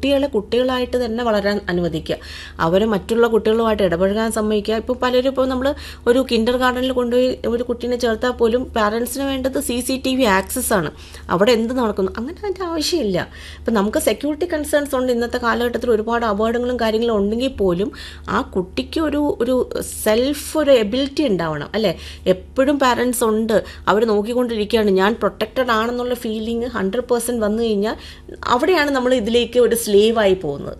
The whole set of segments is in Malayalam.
കുട്ടികളെ കുട്ടികളായിട്ട് തന്നെ വളരാൻ അനുവദിക്കുക അവരെ മറ്റുള്ള കുട്ടികളുമായിട്ട് ഇടപഴകാൻ സമ്മതിക്കുക ഇപ്പോൾ പലരും ഇപ്പോൾ നമ്മൾ ഒരു കിൻഡർ ഗാർഡനിൽ കൊണ്ടുപോയി ഒരു കുട്ടീനെ ചേർത്താൽ പോലും പാരൻസിന് വേണ്ടത് C C T V access ആണ് അവിടെ എന്ത് നടക്കുന്നു അങ്ങനെ അതിൻ്റെ ആവശ്യമില്ല ഇപ്പം നമുക്ക് സെക്യൂരിറ്റി കൺസേൺസ് ഉണ്ട് ഇന്നത്തെ കാലഘട്ടത്തിൽ ഒരുപാട് അപകടങ്ങളും കാര്യങ്ങളും ഉണ്ടെങ്കിൽ പോലും ആ കുട്ടിക്ക് ഒരു ഒരു സെൽഫ് ഒരു എബിലിറ്റി ഉണ്ടാവണം അല്ലേ എപ്പോഴും പാരൻസ് ഉണ്ട് അവർ നോക്കിക്കൊണ്ടിരിക്കുകയാണ് ഞാൻ പ്രൊട്ടക്റ്റഡ് ആണെന്നുള്ള ഫീലിംഗ് ഹൺഡ്രഡ് പേഴ്സൻറ്റ് വന്നു കഴിഞ്ഞാൽ അവിടെയാണ് നമ്മൾ ഇതിലേക്ക് ഒരു സ്ലേവായി പോകുന്നത്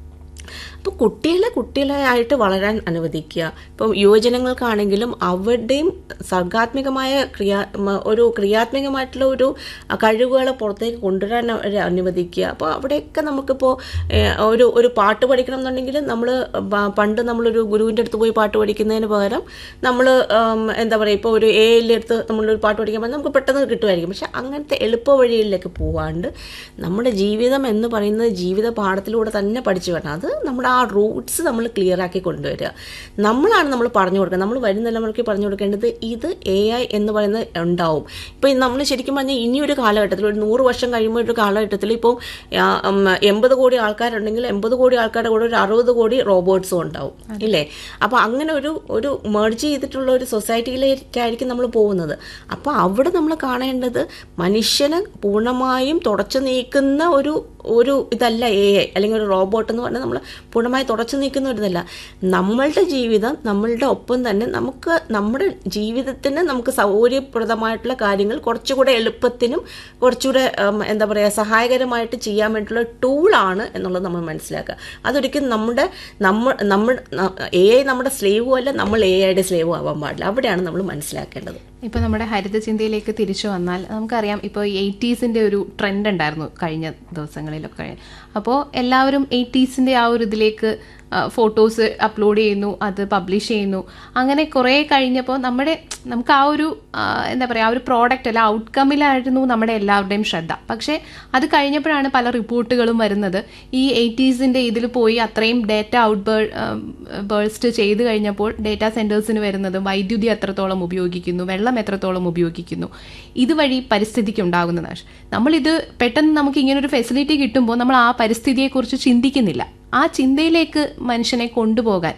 അപ്പോൾ കുട്ടികളെ കുട്ടികളെ ആയിട്ട് വളരാൻ അനുവദിക്കുക ഇപ്പം യുവജനങ്ങൾക്കാണെങ്കിലും അവരുടെയും സർഗാത്മകമായ ക്രിയാ മ- ഒരു ക്രിയാത്മകമായിട്ടുള്ള ഒരു കഴിവുകളെ പുറത്തേക്ക് കൊണ്ടുവരാൻ അവരെ അനുവദിക്കുക അപ്പോൾ അവിടെയൊക്കെ നമുക്കിപ്പോൾ ഏഹ്, ഒരു ഒരു പാട്ട് പഠിക്കണം എന്നുണ്ടെങ്കിൽ നമ്മൾ പണ്ട് നമ്മളൊരു ഗുരുവിൻ്റെ അടുത്ത് പോയി പാട്ട് പഠിക്കുന്നതിന് പകരം നമ്മൾ എന്താ പറയുക ഇപ്പോൾ ഒരു എ അടുത്ത് നമ്മളൊരു പാട്ട് പഠിക്കാൻ പറഞ്ഞാൽ നമുക്ക് പെട്ടെന്ന് കിട്ടുമായിരിക്കും പക്ഷെ അങ്ങനത്തെ എളുപ്പ വഴിയിലേക്ക് പോവാണ്ട് നമ്മുടെ ജീവിതം എന്ന് പറയുന്നത് ജീവിത പാഠത്തിലൂടെ തന്നെ പഠിച്ചു വരണം അത് നമ്മുടെ ആ റൂട്ട്സ് നമ്മൾ ക്ലിയർ ആക്കി കൊണ്ടുവരിക നമ്മളാണ് നമ്മൾ പറഞ്ഞു കൊടുക്കുക നമ്മൾ വരും തലമുറയ്ക്ക് പറഞ്ഞു കൊടുക്കേണ്ടത് ഇത് എ ഐ എന്ന് പറയുന്നത് ഉണ്ടാവും ഇപ്പോൾ നമ്മൾ ശരിക്കും പറഞ്ഞാൽ ഇനിയൊരു കാലഘട്ടത്തിൽ ഒരു നൂറ് വർഷം കഴിയുമ്പോൾ ഒരു കാലഘട്ടത്തിൽ ഇപ്പോൾ ആ, ഉം, എൺപത് കോടി ആൾക്കാരുണ്ടെങ്കിൽ എൺപത് കോടി ആൾക്കാരുടെ കൂടെ ഒരു അറുപത് കോടി റോബോട്ട്സും ഉണ്ടാവും ഇല്ലേ അപ്പോൾ അങ്ങനെ ഒരു ഒരു മെർജ് ചെയ്തിട്ടുള്ള ഒരു സൊസൈറ്റിയിലേക്കായിരിക്കും നമ്മൾ പോകുന്നത് അപ്പോൾ അവിടെ നമ്മൾ കാണേണ്ടത് മനുഷ്യനെ പൂർണ്ണമായും തുടച്ചു നീക്കുന്ന ഒരു ഒരു ഇതല്ല എ ഐ അല്ലെങ്കിൽ ഒരു റോബോട്ട് എന്ന് പറഞ്ഞാൽ നമ്മൾ പൂർണ്ണമായി തുടച്ചു നീക്കുന്ന ഒരു ഇതല്ല നമ്മളുടെ ജീവിതം നമ്മളുടെ ഒപ്പം തന്നെ നമുക്ക് നമ്മുടെ ജീവിതത്തിന് നമുക്ക് സൗകര്യപ്രദമായിട്ടുള്ള കാര്യങ്ങൾ കുറച്ചുകൂടെ എളുപ്പത്തിനും കുറച്ചുകൂടെ ഉം, എന്താ പറയുക സഹായകരമായിട്ട് ചെയ്യാൻ വേണ്ടിയിട്ടുള്ള ടൂളാണ് എന്നുള്ളത് നമ്മൾ മനസ്സിലാക്കുക അതൊരിക്കലും നമ്മുടെ നമ്മൾ നമ്മൾ എ ഐ നമ്മുടെ സ്ലേവും അല്ല നമ്മൾ എ ഐയുടെ സ്ലേവും ആവാൻ പാടില്ല അവിടെയാണ് നമ്മൾ മനസ്സിലാക്കേണ്ടത് ഇപ്പൊ നമ്മുടെ ഹരിത ചിന്തയിലേക്ക് തിരിച്ചു വന്നാൽ നമുക്കറിയാം ഇപ്പോൾ എയ്റ്റീസിന്റെ ഒരു ട്രെൻഡ് ഉണ്ടായിരുന്നു കഴിഞ്ഞ ദിവസങ്ങളിലൊക്കെ അപ്പോൾ എല്ലാവരും എയ്റ്റീസിന്റെ ആ ഒരു ഇതിലേക്ക് ഫോട്ടോസ് അപ്ലോഡ് ചെയ്യുന്നു അത് പബ്ലിഷ് ചെയ്യുന്നു അങ്ങനെ കുറേ കഴിഞ്ഞപ്പോൾ നമ്മുടെ നമുക്ക് ആ ഒരു ആ, എന്താ പറയുക ആ ഒരു പ്രോഡക്റ്റ് അല്ല ഔട്ട്കമ്മിലായിരുന്നു നമ്മുടെ എല്ലാവരുടെയും ശ്രദ്ധ പക്ഷേ അത് കഴിഞ്ഞപ്പോഴാണ് പല റിപ്പോർട്ടുകളും വരുന്നത് ഈ എയ്റ്റീസിൻ്റെ ഇതിൽ പോയി അത്രയും ഡേറ്റ ഔട്ട് ബേഴ്സ്റ്റ് ചെയ്ത് കഴിഞ്ഞപ്പോൾ ഡേറ്റാ സെൻറ്റേഴ്സിന് വരുന്നത് വൈദ്യുതി എത്രത്തോളം ഉപയോഗിക്കുന്നു വെള്ളം എത്രത്തോളം ഉപയോഗിക്കുന്നു ഇതുവഴി പരിസ്ഥിതിക്ക് ഉണ്ടാകുന്ന നാശം നമ്മളിത് പെട്ടെന്ന് നമുക്ക് ഇങ്ങനെ ഒരു ഫെസിലിറ്റി കിട്ടുമ്പോൾ നമ്മൾ ആ പരിസ്ഥിതിയെക്കുറിച്ച് ചിന്തിക്കുന്നില്ല ആ ചിന്തയിലേക്ക് മനുഷ്യനെ കൊണ്ടുപോകാൻ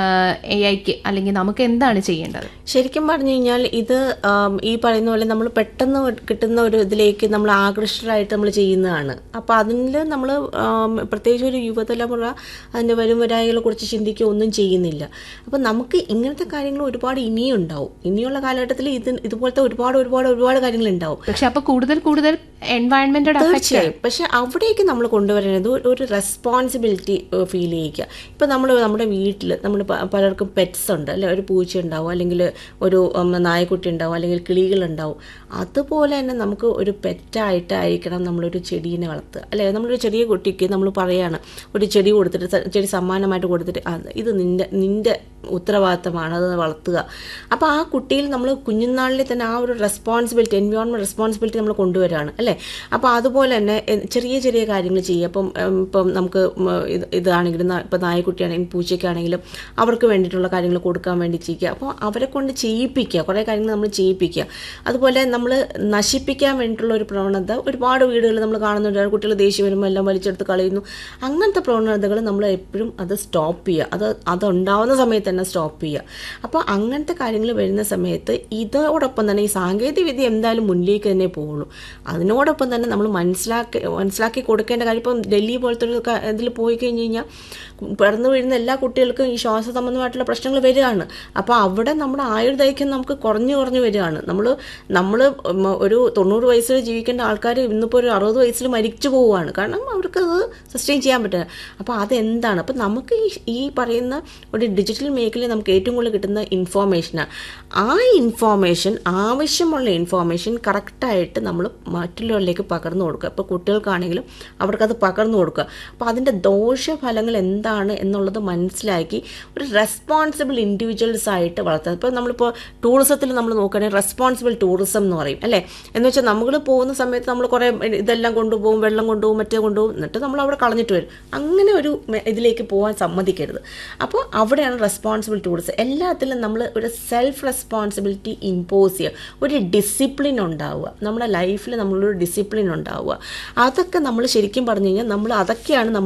എ ഐക്ക് അല്ലെങ്കിൽ നമുക്ക് എന്താണ് ചെയ്യേണ്ടത് ശരിക്കും പറഞ്ഞു കഴിഞ്ഞാൽ ഇത് ആം, ഈ പറയുന്ന പോലെ നമ്മൾ പെട്ടെന്ന് കിട്ടുന്ന ഒരു ഇതിലേക്ക് നമ്മൾ ആകൃഷ്ടരായിട്ട് നമ്മൾ ചെയ്യുന്നതാണ് അപ്പോൾ അതിൽ നമ്മൾ പ്രത്യേകിച്ച് ഒരു യുവതലമുറ അതിൻ്റെ വരും വരായികളെ കുറിച്ച് ചിന്തിക്കുക ഒന്നും ചെയ്യുന്നില്ല അപ്പോൾ നമുക്ക് ഇങ്ങനത്തെ കാര്യങ്ങൾ ഒരുപാട് ഇനിയും ഉണ്ടാവും ഇനിയുള്ള കാലഘട്ടത്തിൽ ഇത് ഇതുപോലത്തെ ഒരുപാട് ഒരുപാട് ഒരുപാട് കാര്യങ്ങൾ ഉണ്ടാവും പക്ഷെ അപ്പൊ കൂടുതൽ കൂടുതൽ എൻവയൺമെന്റോട് തീർച്ചയായും പക്ഷെ അവിടേക്ക് നമ്മൾ കൊണ്ടുവരുന്നത് ഒരു- ഒരു റെസ്പോൺസിബിലിറ്റി ഫീൽ ചെയ്യിക്കുക ഇപ്പം നമ്മൾ നമ്മുടെ വീട്ടിൽ നമ്മൾ പലർക്കും പെറ്റ്സ് ഉണ്ട് അല്ലെ ഒരു പൂച്ച ഉണ്ടാവും അല്ലെങ്കിൽ ഒരു ഉം, നായക്കുട്ടി ഉണ്ടാവും അല്ലെങ്കിൽ കിളികളുണ്ടാവും അതുപോലെ തന്നെ നമുക്ക് ഒരു പെറ്റായിട്ടായിരിക്കണം നമ്മളൊരു ചെടീനെ വളർത്തുക അല്ലെ നമ്മളൊരു ചെറിയ കുട്ടിക്ക് നമ്മൾ പറയാണ് ഒരു ചെടി കൊടുത്തിട്ട് സ- ചെടി സമ്മാനമായിട്ട് കൊടുത്തിട്ട് "ആ, ഇത് നിന്റെ നിന്റെ ഉത്തരവാദിത്തമാണ് അത് വളർത്തുക അപ്പോൾ ആ കുട്ടിയിൽ നമ്മൾ കുഞ്ഞുനാളിൽ തന്നെ ആ ഒരു റെസ്പോൺസിബിലിറ്റി എൻവയോൺമെൻറ്റ് റെസ്പോൺസിബിലിറ്റി നമ്മൾ കൊണ്ടുവരാണ് അല്ലേ അപ്പോൾ അതുപോലെ തന്നെ എ- ചെറിയ ചെറിയ കാര്യങ്ങൾ ചെയ്യുക അപ്പം ഉം, ഇപ്പം നമുക്ക് ഉം, ഇത് ഇതാണെങ്കിലും ന- ഇപ്പം നായക്കുട്ടിയാണെങ്കിലും പൂച്ചയ്ക്കാണെങ്കിലും അവർക്ക് വേണ്ടിയിട്ടുള്ള കാര്യങ്ങൾ കൊടുക്കാൻ വേണ്ടി ചെയ്യുക അപ്പോൾ അവരെ കൊണ്ട് ചെയ്യിപ്പിക്കുക കുറേ കാര്യങ്ങൾ നമ്മൾ ചെയ്യിപ്പിക്കുക അതുപോലെ നമ്മൾ നശിപ്പിക്കാൻ വേണ്ടിയിട്ടുള്ള ഒരു പ്രവണത ഒരുപാട് വീടുകളിൽ നമ്മൾ കാണുന്നുണ്ട് കുട്ടികൾ ദേഷ്യം വരുമ്പോൾ എല്ലാം വലിച്ചെടുത്ത് കളയുന്നു അങ്ങനത്തെ പ്രവണതകൾ നമ്മൾ എപ്പോഴും അത് സ്റ്റോപ്പ് ചെയ്യുക അത് അതുണ്ടാവുന്ന സമയത്ത് തന്നെ സ്റ്റോപ്പ് ചെയ്യുക അപ്പോൾ അങ്ങനത്തെ കാര്യങ്ങൾ വരുന്ന സമയത്ത് ഇതോടൊപ്പം തന്നെ ഈ സാങ്കേതിക വിദ്യ എന്തായാലും മുന്നിലേക്ക് തന്നെ പോകുള്ളൂ അതിനോടൊപ്പം തന്നെ നമ്മൾ മനസ്സിലാക്കി മനസ്സിലാക്കി കൊടുക്കേണ്ട കാര്യം ഇപ്പം ഡൽഹി പോലത്തെ ഒരു ക- ഇതിൽ പോയി കഴിഞ്ഞ് കഴിഞ്ഞാൽ പിറന്നു വീഴുന്ന എല്ലാ കുട്ടികൾക്കും ഈ ശ്വാസ സംബന്ധമായിട്ടുള്ള പ്രശ്നങ്ങൾ വരികയാണ് അപ്പോൾ അവിടെ നമ്മുടെ ആയുർദൈർഘ്യം നമുക്ക് കുറഞ്ഞു കുറഞ്ഞു വരികയാണ് നമ്മൾ നമ്മൾ ഒരു തൊണ്ണൂറ് വയസ്സിൽ ജീവിക്കേണ്ട ആൾക്കാർ ഇന്നിപ്പോൾ ഒരു അറുപത് വയസ്സിൽ മരിച്ചു പോവുകയാണ് കാരണം അവർക്കത് സസ്റ്റെയിൻ ചെയ്യാൻ പറ്റില്ല അപ്പോൾ അതെന്താണ് അപ്പോൾ നമുക്ക് ഈ ഈ പറയുന്ന ഒരു ഡിജിറ്റൽ മേഖലയിൽ നമുക്ക് ഏറ്റവും കൂടുതൽ കിട്ടുന്ന ഇൻഫോർമേഷനാണ് ആ ഇൻഫോർമേഷൻ ആവശ്യമുള്ള ഇൻഫോർമേഷൻ കറക്റ്റായിട്ട് നമ്മൾ മറ്റുള്ളവരിലേക്ക് പകർന്നു കൊടുക്കുക ഇപ്പോൾ കുട്ടികൾക്കാണെങ്കിലും അവർക്കത് പകർന്നു കൊടുക്കുക അപ്പോൾ അതിൻ്റെ ദോഷഫലങ്ങൾ എന്താണ് എന്നുള്ളത് മനസ്സിലാക്കി ഒരു റെസ്പോൺസിബിൾ ഇൻഡിവിജ്വൽസ് ആയിട്ട് വളർത്തുക ഇപ്പോൾ നമ്മളിപ്പോൾ ടൂറിസത്തിൽ നമ്മൾ നോക്കുകയാണെങ്കിൽ റെസ്പോൺസിബിൾ ടൂറിസം എന്ന് പറയും അല്ലേ എന്ന് വെച്ചാൽ നമ്മൾ പോകുന്ന സമയത്ത് നമ്മൾ കുറേ ഇതെല്ലാം കൊണ്ടുപോകും വെള്ളം കൊണ്ടുപോകും മറ്റേ കൊണ്ടുപോകും എന്നിട്ട് നമ്മൾ അവിടെ കളഞ്ഞിട്ട് വരും അങ്ങനെ ഒരു മെ- ഇതിലേക്ക് പോകാൻ സമ്മതിക്കരുത് അപ്പോൾ അവിടെയാണ് റെസ്പോൺസിബിൾ ടൂറിസം എല്ലാത്തിലും നമ്മൾ ഒരു സെൽഫ് റെസ്പോൺസിബിലിറ്റി ഇമ്പോസ് ചെയ്യുക ഒരു ഡിസിപ്ലിൻ ഉണ്ടാവുക നമ്മുടെ ലൈഫിൽ നമ്മളൊരു ഡിസിപ്ലിൻ ഉണ്ടാവുക അതൊക്കെ നമ്മൾ ശരിക്കും പറഞ്ഞു കഴിഞ്ഞാൽ നമ്മൾ അതൊക്കെയാണ് നമ്മൾ